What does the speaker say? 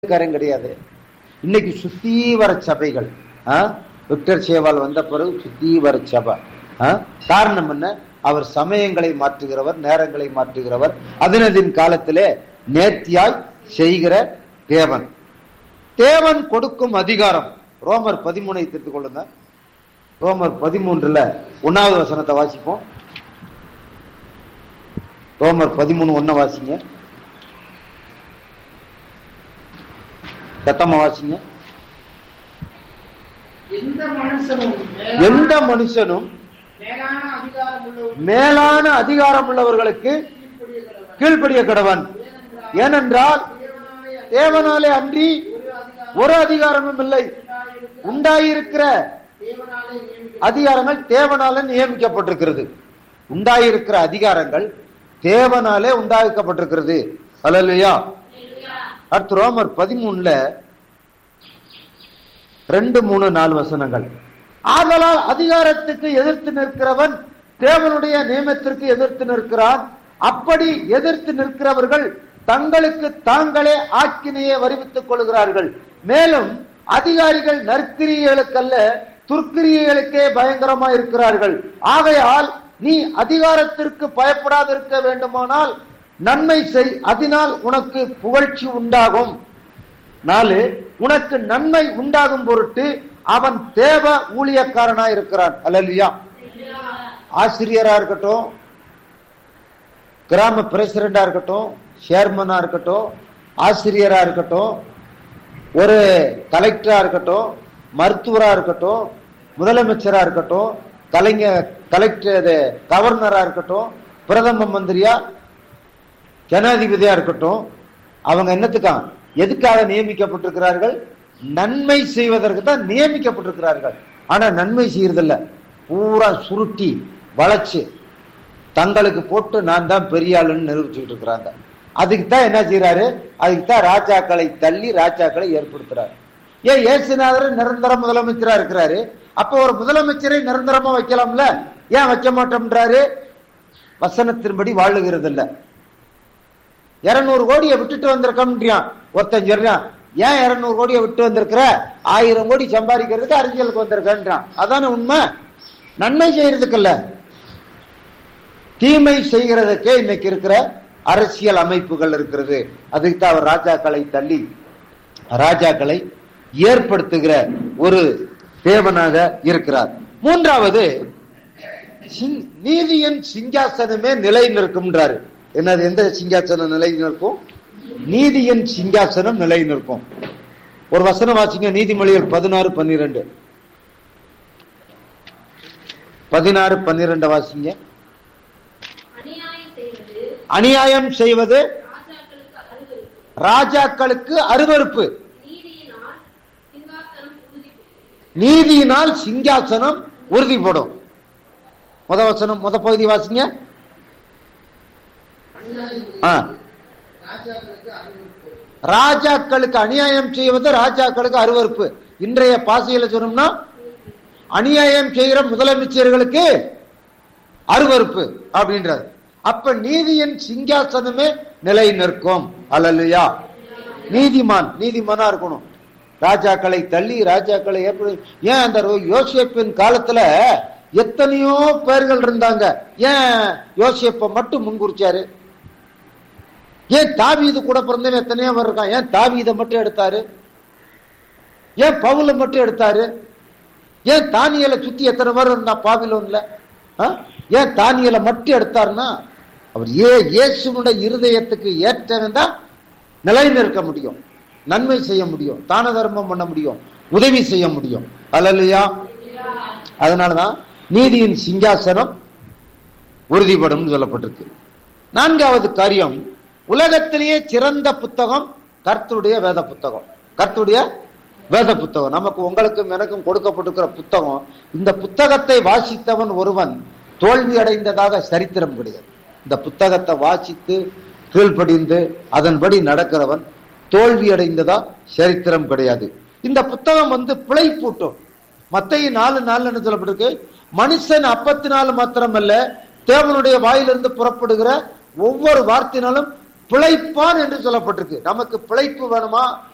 காரன் கிடையாது இன்னைக்கு சுத்தீவர சபைகள் ஆ? விக்டர் சேவால் வந்த பிறகு சுத்தீவர சபை ஆ? காரணம் என்ன அவர் சமயங்களை மாற்றுகிறவர் நேரங்களை மாற்றுகிறவர் அதினதின் காலத்திலே நேர்த்தியாய் செய்கிற தேவன் தேவன் கொடுக்கும் அதிகாரம் ரோமர் பதிமூனை திருத்திக் கொள்ளுங்க ரோமர் பதிமூன்றுல ஒன்னாவது வசனத்தை வாசிப்போம் ரோமர் பதிமூணு ஒன்ன வாசிங்க சத்தமா வாசிங்க எந்த மனுஷனும் எந்த மனுஷனும் மேலான அதிகாரம் உள்ள மேலான அதிகாரம் உள்ளவர்களுக்கு கீழ்ப்படிய கடவன் ஏனென்றால் தேவனாலே அன்றி ஒரு அதிகாரமும் இல்லை உண்டாயிருக்கிற தேவனாலே நியமிக்க அதிகாரங்கள் தேவனால நியமிக்கப்பட்டிருக்கிறது உண்டாயிருக்கிற அதிகாரங்கள் தேவனாலே உண்டாக்கப்பட்டிருக்கிறது அல்லையா அடுத்து ரோமர் பதிமூணுல ரெண்டு மூணு நாலு வசனங்கள் ஆதலால் அதிகாரத்துக்கு எதிர்த்து நிற்கிறவன் தேவனுடைய நியமத்திற்கு எதிர்த்து நிற்கிறான் அப்படி எதிர்த்து நிற்கிறவர்கள் தங்களுக்கு தாங்களே ஆக்கினையை வருவித்துக் கொள்கிறார்கள் மேலும் அதிகாரிகள் நற்கிரியைகளுக்கல்ல துர்க்கிரியைகளுக்கே பயங்கரமா இருக்கிறார்கள் ஆகையால் நீ அதிகாரத்திற்கு பயப்படாதிருக்க வேண்டுமானால் நன்மை செய் அதனால் உனக்கு புகழ்ச்சி உண்டாகும் நாலு உனக்கு நன்மை உண்டாகும் பொருட்டு அவன் தேவ ஊழியக்காரனா இருக்கிறான் அல்லா ஆசிரியரா இருக்கட்டும் கிராம பிரசிடண்டா இருக்கட்டும் சேர்மனா இருக்கட்டும் ஆசிரியரா இருக்கட்டும் ஒரு கலெக்டரா இருக்கட்டும் மருத்துவரா இருக்கட்டும் முதலமைச்சரா இருக்கட்டும் கலைஞர் கலெக்டர் கவர்னரா இருக்கட்டும் பிரதம மந்திரியா ஜனாதிபதியா இருக்கட்டும் அவங்க என்னத்துக்கா எதுக்காக நியமிக்கப்பட்டிருக்கிறார்கள் நன்மை செய்வதற்கு தான் நியமிக்கப்பட்டிருக்கிறார்கள் ஆனா நன்மை செய்யறதில்ல பூரா சுருட்டி வளைச்சு தங்களுக்கு போட்டு நான் தான் பெரிய ஆளுன்னு நிரூபிச்சுட்டு இருக்கிறாங்க அதுக்கு தான் என்ன செய்யறாரு அதுக்கு தான் ராஜாக்களை தள்ளி ராஜாக்களை ஏற்படுத்துறாரு ஏன் ஏசுநாதர் நிரந்தர முதலமைச்சரா இருக்கிறாரு அப்போ ஒரு முதலமைச்சரை நிரந்தரமா வைக்கலாம்ல ஏன் வைக்க மாட்டோம்ன்றாரு வசனத்தின்படி வாழுகிறது இல்ல இருநூறு கோடியை விட்டுட்டு வந்திருக்கோம்ன்றியான் ஒருத்தன் சொல்றான் ஏன் இருநூறு கோடியை விட்டு வந்திருக்கிற ஆயிரம் கோடி சம்பாதிக்கிறதுக்கு அரசியலுக்கு வந்திருக்கன்றான் அதானே உண்மை நன்மை செய்யறதுக்கு இல்ல தீமை செய்கிறதுக்கே இன்னைக்கு இருக்கிற அரசியல் அமைப்புகள் இருக்கிறது அதுக்கு தான் அவர் ராஜாக்களை தள்ளி ராஜாக்களை ஏற்படுத்துகிற ஒரு தேவனாக இருக்கிறார் மூன்றாவது சிங்- நீதியின் சிங்காசனமே நிலை நிற்கும்ன்றாரு என்னது எந்த சிங்காசனம் நிலை நிற்கும் நீதியின் சிங்காசனம் நிலை நிற்கும் ஒரு வசனம் வாசிங்க நீதிமொழிகள் பதினாறு பன்னிரெண்டு பதினாறு பன்னிரெண்டு வாசிங்க அநியாயம் செய்வது அநியாயம் செய்வது ராஜாக்களுக்கு ராஜாக்களுக்கு அருவருப்பு அருவருப்பு நீதியினால் சிங்காசனம் நீதியினால் சிங்காசனம் உறுதிப்படும் உறுதிப்படும் முத வசனம் முத பகுதி வாசிங்க ஆ. ராஜாக்களுக்கு அறிவிப்பு ராஜாக்களுக்கு அநியாயம் செய்வது ராஜாக்களுக்கு அருவருப்பு இன்றைய பாசையில சொன்னோம்னா அநியாயம் செய்கிற முதலமைச்சர்களுக்கு அருவருப்பு அப்படின்றது அப்ப நீதியின் சிங்காசனமே நிலை நிற்கும் அல்லையா நீதிமான் நீதிமானா இருக்கணும் ராஜாக்களை தள்ளி ராஜாக்களை எப்படி ஏன் அந்த ரோ- யோசேப்பின் காலத்துல எத்தனையோ பேர்கள் இருந்தாங்க ஏன் யோசேப்பை மட்டும் முன்குறிச்சாரு ஏன் தாவீது கூட பிறந்தவன் எத்தனையோ பேர் இருக்கான் ஏன் தாவீதை மட்டும் எடுத்தாரு ஏன் பவுல மட்டும் எடுத்தாரு ஏன் தானியலை சுத்தி எத்தனை பேர் இருந்தா பாபிலோன்ல ஆ? ஏன் தானியலை மட்டும் எடுத்தாருன்னா அவர் ஏ இயேசுனுடைய இருதயத்துக்கு ஏற்றவன் தான் நிலை நிற்க முடியும் நன்மை செய்ய முடியும் தான தர்மம் பண்ண முடியும் உதவி செய்ய முடியும் அல்லையா அதனாலதான் நீதியின் சிங்காசனம் உறுதிப்படும் சொல்லப்பட்டிருக்கு நான்காவது காரியம் உலகத்திலேயே சிறந்த புத்தகம் கர்த்தருடைய வேத புத்தகம் கர்த்தருடைய வேத புத்தகம் நமக்கு உங்களுக்கும் எனக்கும் கொடுக்கப்பட்டிருக்கிற புத்தகம் இந்த புத்தகத்தை வாசித்தவன் ஒருவன் தோல்வி அடைந்ததாக சரித்திரம் கிடையாது இந்த புத்தகத்தை வாசித்து கீழ்ப்படிந்து அதன்படி நடக்கிறவன் தோல்வி அடைந்ததா சரித்திரம் கிடையாது இந்த புத்தகம் வந்து பிழை பூட்டும் மத்திய நாலு நாள் என்ன சொல்லப்பட்டிருக்கு மனுஷன் அப்பத்தினால மாத்திரமல்ல தேவனுடைய வாயிலிருந்து புறப்படுகிற ஒவ்வொரு வார்த்தையினாலும் பிழைப்பான் என்று சொல்லப்பட்டிருக்கு நமக்கு பிழைப்பு வேணுமா